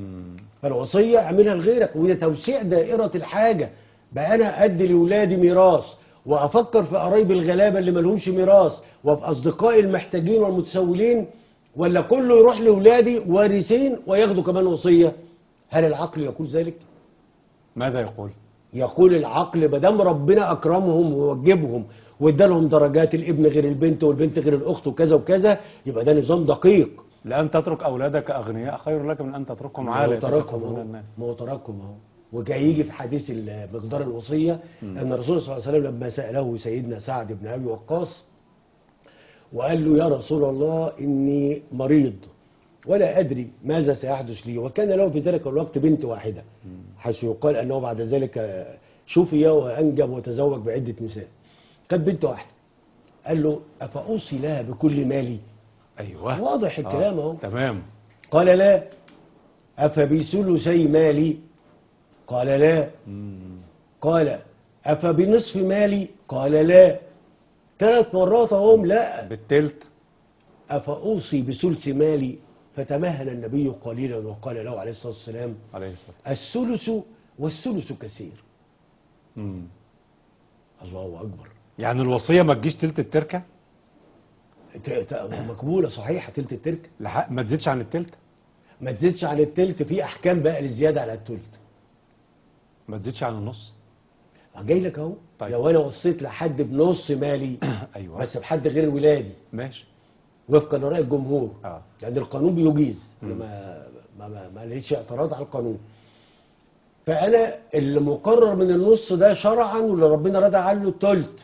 فالوصيه اعملها لغيرك وهي توسيع دائره الحاجه بقى انا ادي لاولادي ميراث وافكر في قرايب الغلابه اللي مالهمش ميراث وفي اصدقائي المحتاجين والمتسولين ولا كله يروح لاولادي وارثين وياخدوا كمان وصيه هل العقل يقول ذلك ماذا يقول يقول العقل ما دام ربنا اكرمهم ووجبهم وادالهم درجات الابن غير البنت والبنت غير الاخت وكذا وكذا يبقى ده نظام دقيق لان تترك اولادك اغنياء خير لك من ان تتركهم ما هو عالة تراكم يتكففون اهو الناس ما هو تراكم اهو وجاي يجي في حديث ال- مقدار الوصيه ان الرسول صلى الله عليه وسلم لما ساله سيدنا سعد بن ابي وقاص وقال له يا رسول الله اني مريض ولا ادري ماذا سيحدث لي وكان له في ذلك الوقت بنت واحده حيث يقال انه بعد ذلك شفي وانجب وتزوج بعده نساء كانت بنت واحده قال له افاوصي لها بكل مالي ايوه واضح الكلام آه. اهو تمام قال لا أفبثلثي مالي قال لا قال أفبنصف مالي قال لا ثلاث مرات هم لا بالتلت أفأوصي بثلث مالي فتمهل النبي قليلا وقال له عليه الصلاة والسلام عليه الصلاه الثلث والثلث كثير مم. الله أكبر يعني الوصيه ما تجيش تلت التركه ت- ت- مقبولة صحيحة تلت الترك لحق ما تزيدش عن التلت ما تزيدش عن التلت في أحكام بقى للزيادة على التلت ما تزيدش عن النص جاي لك اهو طيب. لو انا وصيت لحد بنص مالي ايوه بس بحد غير ولادي ماشي وفقا لراي الجمهور اه لان القانون بيجيز انا ما ما ما, ما لقيتش اعتراض على القانون فانا اللي مقرر من النص ده شرعا واللي ربنا رضى عنه التلت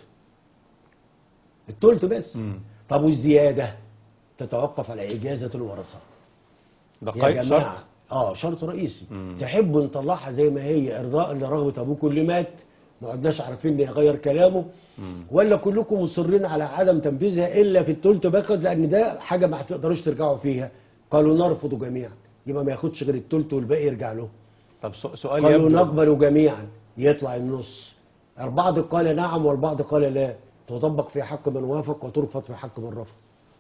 التلت بس مم. طب والزياده تتوقف على اجازه الورثه ده يا قيد جماعه شرط اه شرط رئيسي مم. تحبوا نطلعها زي ما هي ارضاء لرغبه ابوكم اللي مات ما عدناش عارفين يغير كلامه مم. ولا كلكم مصرين على عدم تنفيذها الا في التلت فقط لان ده حاجه ما هتقدروش ترجعوا فيها قالوا نرفض جميعا يبقى ما ياخدش غير التلت والباقي يرجع له طب سو- سؤال قالوا يبدو نقبل جميعا يطلع النص البعض قال نعم والبعض قال لا تطبق في حق من وافق وترفض في حق من رفض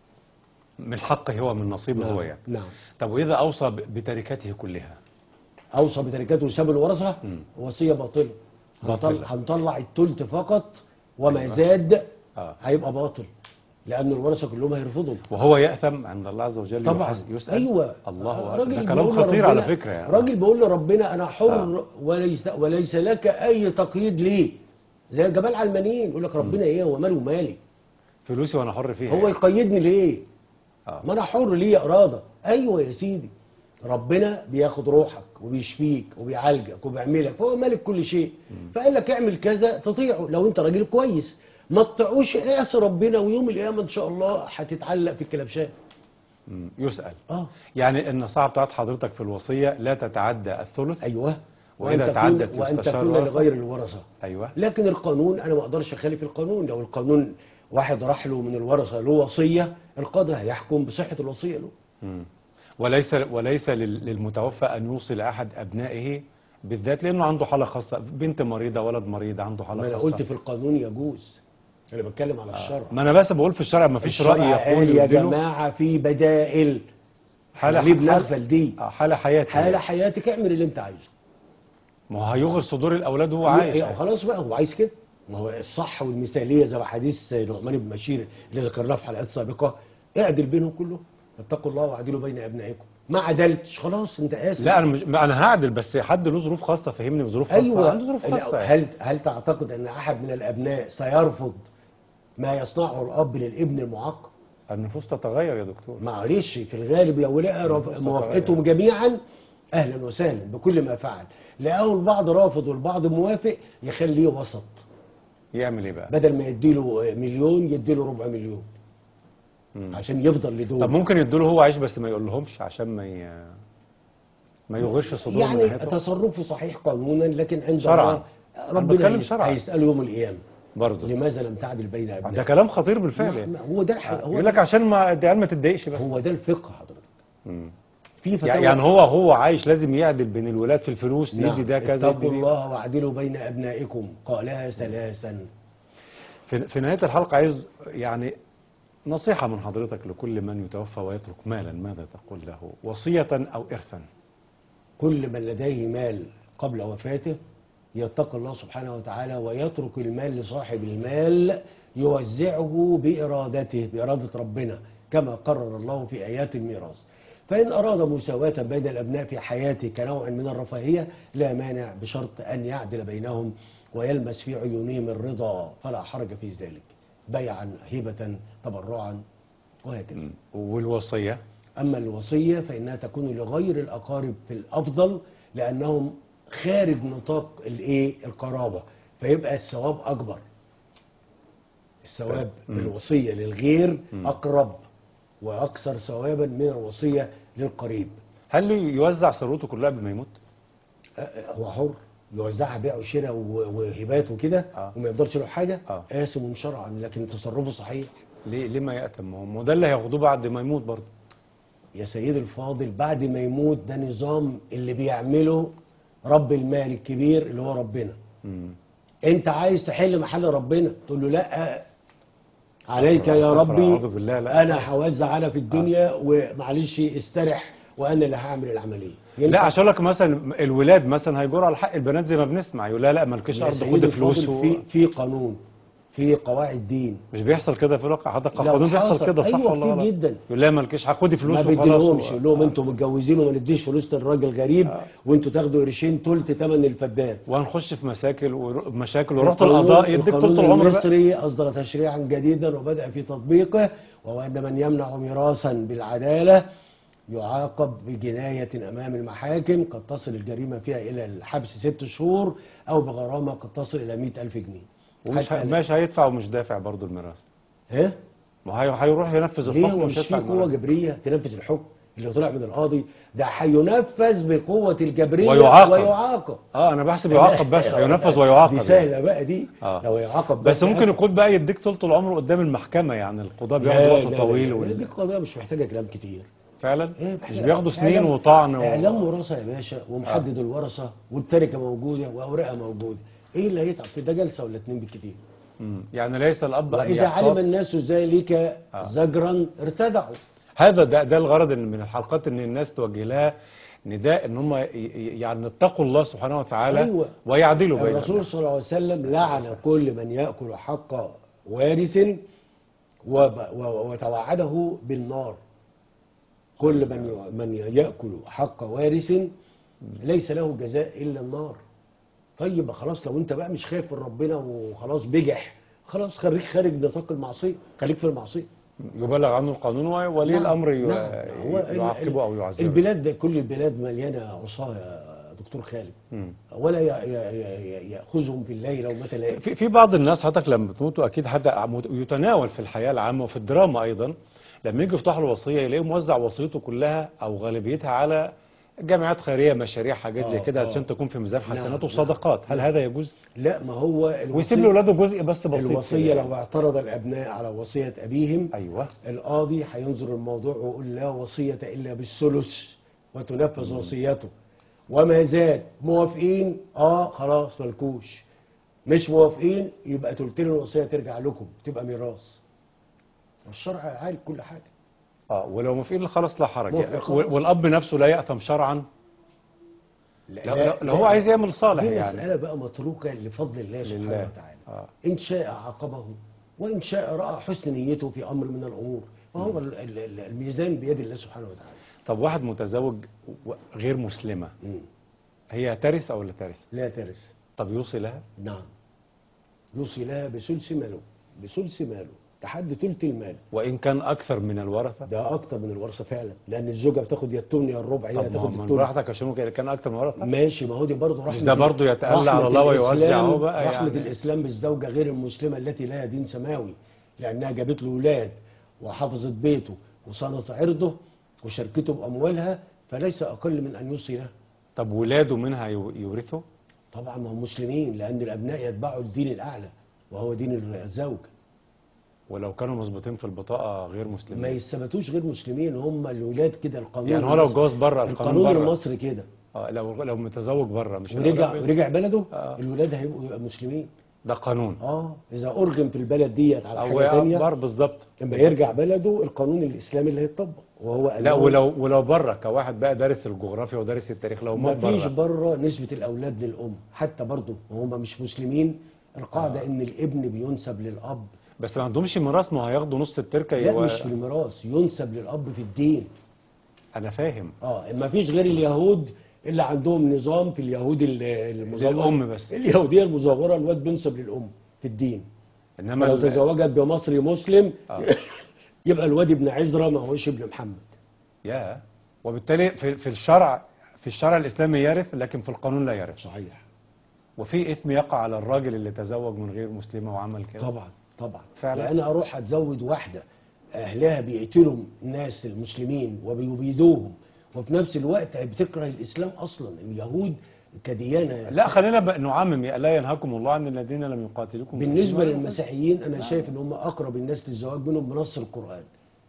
من حقه هو من نصيبه هو يعني نعم طب واذا اوصى ب- بتركته كلها اوصى بتركته وساب الورثه مم. وصيه باطله باطلة. هنطلع, هنطلع التلت فقط وما أيوة. زاد اه هيبقى باطل لان الورثه كلهم هيرفضوا وهو يأثم عند الله عز وجل طبعا يحس- يسأل ايوه الله آه، أكبر. ده راجل كلام بيقول خطير على لربنا- فكرة يعني راجل بيقول لربنا انا حر آه. وليس وليس لك اي تقييد ليه زي جمال علمانيين يقول لك ربنا ايه هو ماله مالي فلوسي وانا حر فيها هو يعني. يقيدني ليه آه. ما انا حر ليه اراده ايوه يا سيدي ربنا بياخد روحك وبيشفيك وبيعالجك وبيعملك فهو مالك كل شيء فقال لك اعمل كذا تطيعه لو انت راجل كويس ما تطيعوش اعصي ربنا ويوم القيامه ان شاء الله هتتعلق في الكلبشات مم. يسأل اه يعني النصيحة بتاعت حضرتك في الوصية لا تتعدى الثلث ايوه وإذا وأن تكون- تعدت وان يستشار تكون الورثة. لغير الورثه ايوه لكن القانون انا ما اقدرش اخالف القانون لو القانون واحد راح له من الورثه له وصيه القاضي هيحكم بصحه الوصيه له مم. وليس وليس لل- للمتوفى ان يوصي لاحد ابنائه بالذات لانه عنده حاله خاصه بنت مريضه ولد مريض عنده حاله ما انا خاصه قلت في القانون يجوز انا بتكلم على الشرع ما انا بس بقول في الشرع ما فيش راي الشرع يقول قال يا يديله جماعه في بدائل حاله ليه حاله, بنغفل دي حالة حياته حاله حياتك اعمل اللي انت عايزه ما هو هيغر صدور الاولاد وهو عايش إيه، خلاص بقى هو عايز كده ما هو الصح والمثاليه زي ما حديث نعمان بن بشير اللي ذكرناه في حلقات سابقه اعدل بينهم كلهم اتقوا الله واعدلوا بين ابنائكم ما عدلتش خلاص انت اسف لا انا مش ما انا هعدل بس حد له ظروف خاصه فهمني بظروف خاصه ايوه عنده ظروف لا، خاصه يعني. هل هل تعتقد ان احد من الابناء سيرفض ما يصنعه الاب للابن المعاق النفوس تتغير يا دكتور معلش في الغالب لو لقى رف- بص موافقتهم جميعا اهلا وسهلا بكل ما فعل لقاه البعض رافض والبعض موافق يخليه وسط يعمل ايه بقى بدل ما يديله مليون يديله ربع مليون مم. عشان يفضل طب لدول ممكن يديله هو عايش بس ما يقول لهمش عشان ما ي... ما يغرش صدورهم من يعني ناحيته تصرفه صحيح قانونا لكن عند شرعاً. الله أنا ربنا بتكلم هيس- شرعاً. هيسأله يوم القيامة برضه لماذا لم تعدل بين ده ابنائك كلام خطير بالفعل يعني. هو ده الح... هو يقول لك عشان ما العيال ما تتضايقش بس هو ده الفقه حضرتك مم. في فتاوى يعني هو هو عايش لازم يعدل بين الولاد في الفلوس نعم. يدي ده كذا اتقوا يدي دي. الله واعدلوا بين ابنائكم قالها ثلاثا في, في نهايه الحلقه عايز يعني نصيحه من حضرتك لكل من يتوفى ويترك مالا ماذا تقول له وصيه او ارثا كل من لديه مال قبل وفاته يتقي الله سبحانه وتعالى ويترك المال لصاحب المال يوزعه بإرادته بإرادة ربنا كما قرر الله في آيات الميراث فإن أراد مساواة بين الأبناء في حياته كنوع من الرفاهية لا مانع بشرط أن يعدل بينهم ويلمس في عيونهم الرضا فلا حرج في ذلك بيعا هبة تبرعا وهكذا والوصيه أما الوصية فإنها تكون لغير الأقارب في الأفضل لأنهم خارج نطاق الإيه القرابة فيبقى الثواب أكبر الثواب مم. بالوصية للغير مم. أقرب وأكثر ثوابا من الوصية للقريب هل يوزع ثروته كلها قبل ما يموت أه، هو حر يوزعها بيع وشراء و- وهبات وكده آه. وما يقدرش له حاجة آه. آثم شرعا لكن تصرفه صحيح ليه ليه ما يأتم ما هو- ما هو ده اللي هياخدوه بعد ما يموت برضه يا سيدي الفاضل بعد ما يموت ده نظام اللي بيعمله رب المال الكبير اللي هو ربنا مم. انت عايز تحل محل ربنا تقول له لا عليك يا أستغفر ربي أعوذ بالله، لا. انا هوزع انا في الدنيا ومعلش استرح وانا اللي هعمل العمليه لا ينفع؟ عشان لك مثلا الولاد مثلا هيجروا على حق البنات زي ما بنسمع يقول لا لا مالكيش يا ارض سيدي خد فلوس الفاضل و... في في قانون في قواعد دين مش بيحصل كده في الواقع حضرتك لو القانون بيحصل حصل- كده صح أيوة ولا كتير غلط؟ جدا. يقول لها مالكيش خدي فلوس ما وخلاص بيديلهمش و- يقول لهم انتوا متجوزين وما نديش فلوس للراجل غريب وانتوا تاخدوا قرشين تلت ثمن الفدان وهنخش في مشاكل ومشاكل ورحت القضاء يديك طول القانون العمر بقى المصري اصدر تشريعا جديدا وبدا في تطبيقه وهو ان من يمنع ميراثا بالعداله يعاقب بجنايه امام المحاكم قد تصل الجريمه فيها الى الحبس ست شهور او بغرامه قد تصل الى 100000 جنيه ومش حتى- مش هيدفع ومش دافع برضه الميراث ها ما هي- هيروح ينفذ ليه الحكم هو ومش مش في هيدفع قوه الميراث جبريه تنفذ الحكم اللي طلع من القاضي ده هينفذ بقوه الجبريه ويعاقب. ويعاقب اه انا بحسب يعاقب بس هينفذ ويعاقب دي يعني. سهله بقى دي آه. لو يعاقب بس ممكن يكون بقى يديك طول العمر قدام المحكمه يعني القضاء بياخدوا وقت طويل دي وال... القضيه مش محتاجه كلام كتير فعلا إيه مش محتاجة- بياخدوا سنين إعلام- وطعن و... اعلام وراثه يا باشا ومحدد الورثه والتركه موجوده واوراقها موجوده ايه اللي هيتعب في ده جلسه ولا اتنين بالكتير مم. يعني ليس الاب أن واذا يحتاط. علم الناس ذلك زجرا ارتدعوا هذا ده, ده الغرض إن من الحلقات ان الناس توجه لها نداء ان هم ي- ي- يعني اتقوا الله سبحانه وتعالى أيوة. ويعدلوا بين الرسول الناس. صلى الله عليه وسلم لعن كل من ياكل حق وارث وب- و- وتوعده بالنار كل من ي- من ياكل حق وارث ليس له جزاء الا النار طيب خلاص لو انت بقى مش خايف من ربنا وخلاص بجح خلاص خليك خارج نطاق المعصيه خليك في المعصيه يبلغ عنه القانون وولي نعم، الامر ي- نعم. هو ال- يعاقبه او ال- يعذبه البلاد ده كل البلاد مليانه عصاه يا دكتور خالد مم. ولا ي- ي- ي- ياخذهم في الليل لومه لائم في في بعض الناس حضرتك لما بتموتوا اكيد حد عمود- يتناول في الحياه العامه وفي الدراما ايضا لما يجي يفتحوا الوصيه يلاقيه موزع وصيته كلها او غالبيتها على جامعات خيريه مشاريع حاجات زي آه، كده آه. علشان تكون في ميزان نعم، حسناته نعم، وصدقات هل نعم. هذا يجوز لا ما هو ويسيب الوصية, لاولاده جزء بس بسيط الوصية كده. لو اعترض الأبناء على وصية أبيهم ايوه القاضي هينظر الموضوع ويقول لا وصية إلا بالثلث وتنفذ وصيته وما زاد موافقين اه خلاص ملكوش مش موافقين يبقى تلتين الوصية ترجع لكم تبقى ميراث الشرع عارف كل حاجة اه ولو موافقين خلاص لا حرج موافق يعني. خلاص. والاب نفسه لا ياثم شرعا لو, لو, لو هو عايز يعمل صالح دي يعني مسألة بقى متروكة لفضل الله سبحانه لله. وتعالى آه. إن شاء عاقبه وإن شاء رأى حسن نيته في أمر من الأمور وهو ال- ال- ال- الميزان بيد الله سبحانه وتعالى طب واحد متزوج و- غير مسلمه مم. هي ترث او لا ترث لا ترث طب يوصي لها نعم يوصي لها بثلث ماله بثلث ماله لحد ثلث المال وان كان اكثر من الورثه ده أكتر من الورثة فعلا لأن الزوجة بتاخد يا التمن يا الربع هي طب ما هو هتاخد من الثلث براحتك عشان ممكن كان اكتر من ورثه ماشي ما هو دي برضه رحمة ده برضه يتألى رحمة على الله ويوزع الإسلام- هو بقى رحمة يعني. الإسلام بالزوجة غير المسلمة التي لها دين سماوي لأنها جابت له ولاد وحفظت بيته وصانت عرضه وشاركته بأموالها فليس أقل من أن يوصي له طب ولاده منها يو- يورثوا طبعا ما هم مسلمين لأن الأبناء يتبعوا الدين الأعلى وهو دين الزوج ولو كانوا مظبوطين في البطاقه غير ما مسلمين يثبتوش غير مسلمين هم الولاد كده القانون يعني هو لو المصري- جوز بره القانون القانون بره المصري كده آه لو لو متزوج بره مش ورجع الأولاد ورجع بلده آه. الولاد هيبقوا يبقى مسلمين ده قانون اه اذا ارغم في البلد ديت على او حاجه ثانيه اكبر بالظبط لما يرجع بلده القانون الاسلامي اللي هيتطبق وهو لا أنه ولو ولو بره كواحد بقى دارس الجغرافيا ودارس التاريخ لو ما مات فيش بره بره نسبه الاولاد للام حتى برضه وهم مش مسلمين القاعده ان الابن بينسب للاب بس ما عندهمش ميراث ما هياخدوا نص التركه لا يو- مش في الميراث ينسب للاب في الدين انا فاهم اه ما فيش غير اليهود اللي عندهم نظام في اليهود ال- المزور للأم بس. اليهوديه المزوره الواد بينسب للام في الدين انما لو ال- تزوجت بمصري مسلم آه. يبقى الواد ابن عزرا ما هوش ابن محمد يا وبالتالي في, في الشرع في الشرع الاسلامي يرث لكن في القانون لا يرث صحيح وفي اثم يقع على الراجل اللي تزوج من غير مسلمه وعمل كده طبعا طبعا فعلا. لان اروح اتزوج واحده اهلها بيقتلوا الناس المسلمين وبيبيدوهم وفي نفس الوقت بتكره الاسلام اصلا اليهود كديانه لا خلينا بقى نعمم لا ينهاكم الله عن الذين لم يقاتلوكم في بالنسبه الدين. للمسيحيين انا شايف ان هم اقرب الناس للزواج منهم بنص القران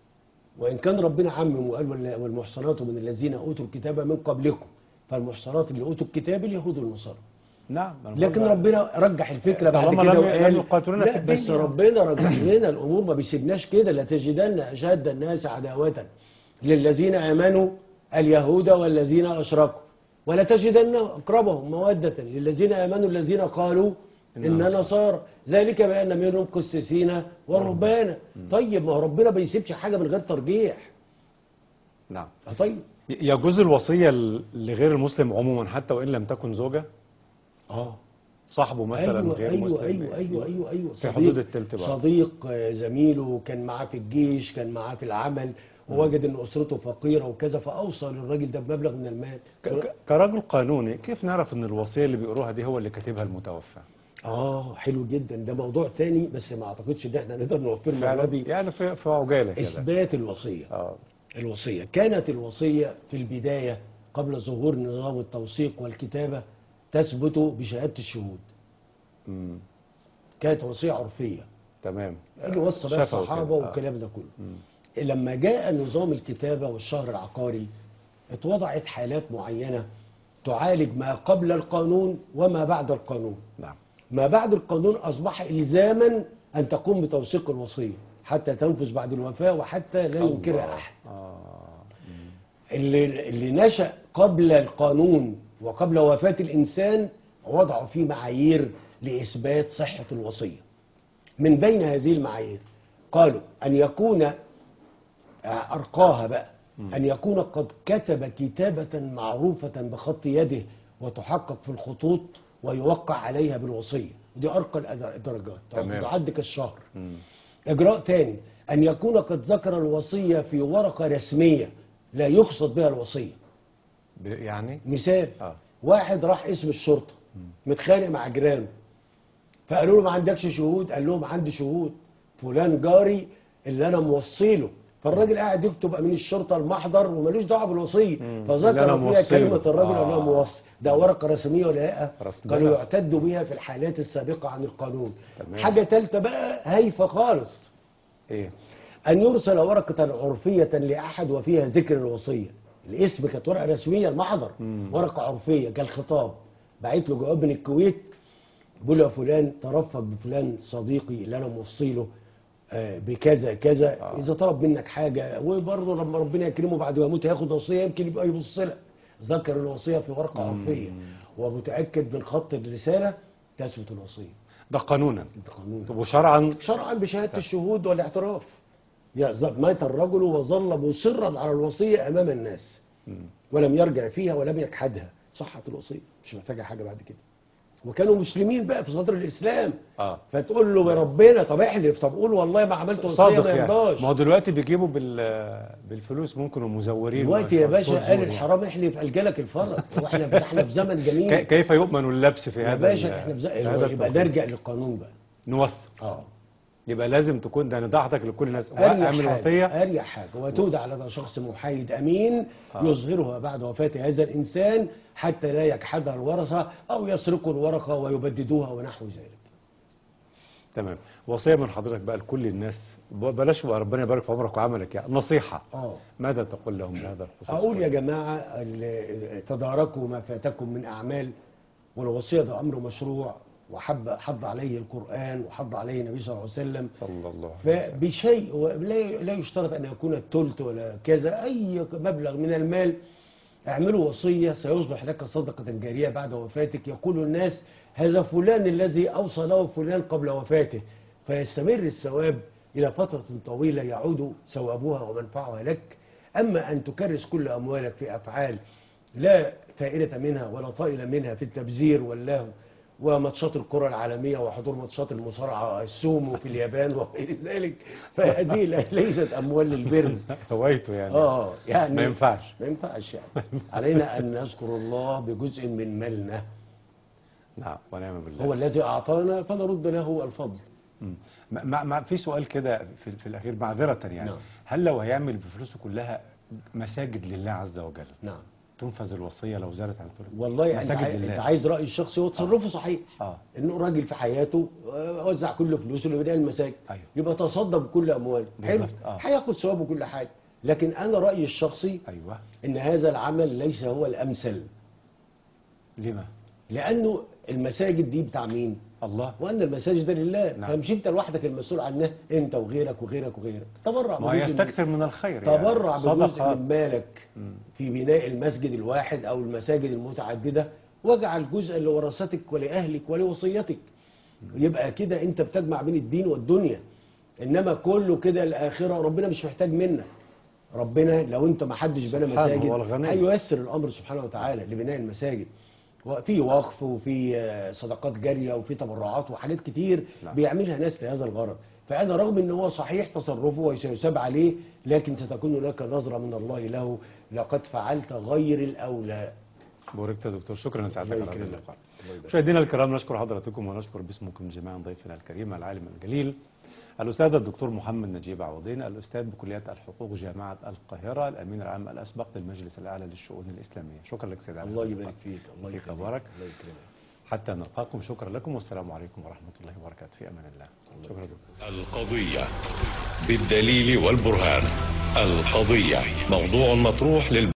وان كان ربنا عمم وقال وال- والمحصنات من الذين اوتوا الكتاب من قبلكم فالمحصنات اللي اوتوا الكتاب اليهود والنصارى نعم أنا لكن بقول- ربنا رجح الفكره بعد طالما كده لم- وقال لم يقاتلونا في لا الدين بس يعني. ربنا رجح لنا الامور ما بيسيبناش كده لتجدن اشد الناس عداوه للذين امنوا اليهود والذين اشركوا ولتجدن اقربهم موده للذين امنوا الذين قالوا إننا اننا نصارى ذلك بان منهم قسيسين ورهبانا طيب ما هو ربنا ما يسيبش حاجه من غير ترجيح نعم طيب ي- يجوز الوصية ل- لغير المسلم عموما حتى وإن لم تكن زوجة اه صاحبه مثلا ايوه غير ايوه مسلم ايوه ايوه ايوه ايوه في حدود التلت برضه. صديق آه، زميله كان معاه في الجيش كان معاه في العمل ووجد ان اسرته فقيره وكذا فاوصى للراجل ده بمبلغ من المال ك- ك- كراجل قانوني كيف نعرف ان الوصية اللي بيقروها دي هو اللي كاتبها المتوفى اه حلو جدا ده موضوع تاني بس ما اعتقدش ان احنا نقدر نوفره المره فعلا دي يعني في في عجالة كده اثبات الوصيه اه الوصيه كانت الوصيه في البدايه قبل ظهور نظام التوثيق والكتابه تثبت بشهاده الشهود مم. كانت وصيه عرفيه تمام اللي وصى بقى شفوي الصحابه كده. آه. والكلام ده كله لما جاء نظام الكتابه والشهر العقاري اتوضعت حالات معينه تعالج ما قبل القانون وما بعد القانون نعم ما بعد القانون أصبح إلزاما أن تقوم بتوثيق الوصية حتى تنفذ بعد الوفاة وحتى لا ينكرها أحد آه. اللي, اللي نشأ قبل القانون وقبل وفاة الإنسان وضعوا فيه معايير لإثبات صحة الوصية من بين هذه المعايير قالوا أن يكون آه، أرقاها بقى أن يكون قد كتب كتابة معروفة بخط يده وتحقق في الخطوط ويوقع عليها بالوصية ودي أرقى الأد- الدرجات تمام. تعد كالشهر مم. إجراء تاني أن يكون قد ذكر الوصية في ورقة رسمية لا يقصد بها الوصية ب- يعني مثال آه. واحد راح اسم الشرطة متخانق مع جيرانه فقالوا له ما عندكش شهود قال لهم عندي شهود فلان جاري اللي انا موصيله فالراجل قاعد يكتب امين الشرطه المحضر وملوش دعوه بالوصيه اللي أنا فذكر فيها موصيله. كلمه الراجل آه. انه موصي ده ورقه رسميه ولا لا رسمية. قالوا يعتد بها في الحالات السابقه عن القانون تمام. حاجه ثالثه بقى هايفه خالص ايه أن يرسل ورقة عرفية لأحد وفيها ذكر الوصية الاسم كانت ورقة رسمية المحضر مم. ورقة عرفية كالخطاب بعت له جواب من الكويت بيقول له يا فلان ترفق بفلان صديقي اللي أنا موصيله آه، بكذا كذا آه. إذا طلب منك حاجة وبرضه لما ربنا يكرمه بعد ما يموت هياخد وصية يمكن يبقى يبص لها ذكر الوصية في ورقة عرفية ومتأكد من خط الرسالة تثبت الوصية ده قانونا ده قانون طب وشرعا شرعا بشهاده الشهود والاعتراف يا ز- مات الرجل وظل مصرا على الوصيه امام الناس ولم يرجع فيها ولم يجحدها صحت الوصيه مش محتاجه حاجه بعد كده وكانوا مسلمين بقى في صدر الاسلام اه فتقول له يا ربنا طب احلف طب قول والله ما عملت وصيه صادق ما يعني يرضاش ما هو دلوقتي بيجيبوا بال بالفلوس ممكن ومزورين دلوقتي يا باشا وصوت قال زور الحرام احلف قال جالك الفرج واحنا احنا في زمن يعني. جميل كي- كيف يؤمن اللبس في هذا يا باشا ال- احنا في في زمن هذا يبقى التوقيت؟ نرجع للقانون بقى نوثق اه يبقى لازم تكون ده نضاعتك لكل الناس أريح اعمل حاجة وصيه أريح حاجة وتودع لدى شخص محايد أمين آه. يظهرها بعد وفاة هذا الإنسان حتى لا يجحدها الورثة أو يسرقوا الورقة ويبددوها ونحو ذلك تمام وصيه من حضرتك بقى لكل الناس ب- بلاش بقى ربنا يبارك في عمرك وعملك يعني نصيحه آه ماذا تقول لهم بهذا الخصوص أقول يا جماعة ال- تداركوا ما فاتكم من أعمال والوصية ده أمر مشروع وحب حض عليه القرآن وحض عليه النبي صلى الله عليه وسلم صلى الله عليه وسلم فبشيء لا لا يشترط ان يكون الثلث ولا كذا اي مبلغ من المال اعملوا وصيه سيصبح لك صدقه جاريه بعد وفاتك يقول الناس هذا فلان الذي اوصى له فلان قبل وفاته فيستمر الثواب الى فتره طويله يعود ثوابها ومنفعها لك اما ان تكرس كل اموالك في افعال لا فائده منها ولا طائل منها في التبذير واللهو وماتشات الكرة العالمية وحضور ماتشات المصارعة السومو في اليابان وغير ذلك فهذه ليست أموال للبر هوايته يعني اه يعني ما ينفعش ما ينفعش يعني علينا أن نذكر الله بجزء من مالنا نعم ونعم بالله هو الذي أعطانا فنرد له الفضل مم. ما ما ما في سؤال كده في, في الاخير معذره يعني نعم. هل لو هيعمل بفلوسه كلها مساجد لله عز وجل نعم تنفذ الوصيه لو زادت عن ثلث والله أنت, مساجد عاي... لله. أنت عايز رأي الشخصي وتصرفه صحيح اه انه راجل في حياته آه، وزع كل فلوسه لبناء المساجد أيوه. يبقى تصدق بكل امواله حلو بالظبط، آه. هياخد ثوابه كل حاجه لكن انا رايي الشخصي ايوه ان هذا العمل ليس هو الامثل لما لانه المساجد دي بتاع مين الله وان المساجد لله نعم. فمش انت لوحدك المسؤول عنها انت وغيرك وغيرك وغيرك تبرع ما بجزء من- يستكثر من الخير يعني تبرع بجزء صدقه من مالك مم. في بناء المسجد الواحد او المساجد المتعدده واجعل جزء لورثتك ولاهلك ولوصيتك يبقى كده انت بتجمع بين الدين والدنيا انما كله كده الاخره ربنا مش محتاج منك ربنا لو انت ما حدش بنى سبحانه مساجد هو الغني. هييسر الامر سبحانه وتعالى لبناء المساجد وفي وقف وفي آه، صدقات جاريه وفي تبرعات وحاجات كتير نعم. بيعملها ناس لهذا الغرض فانا رغم ان هو صحيح تصرفه وسيساب عليه لكن ستكون هناك نظره من الله له لقد فعلت غير الاولى بوركت يا دكتور شكرا لسعادتك الله على هذا يكرمك. اللقاء الله يبارك. مشاهدينا الكرام نشكر حضراتكم ونشكر باسمكم جميعا ضيفنا الكريم العالم الجليل الاستاذ الدكتور محمد نجيب عوضين الاستاذ بكليه الحقوق جامعه القاهره الامين العام الاسبق للمجلس الاعلى للشؤون الاسلاميه شكرا لك سيدي على الله هذا يبارك اللقاء. فيك الله فيك يكرمك بارك الله يكرمك حتى نلقاكم شكرا لكم والسلام عليكم ورحمه الله وبركاته في امان الله شكرا دكتور القضية بالدليل والبرهان القضية موضوع مطروح للبحث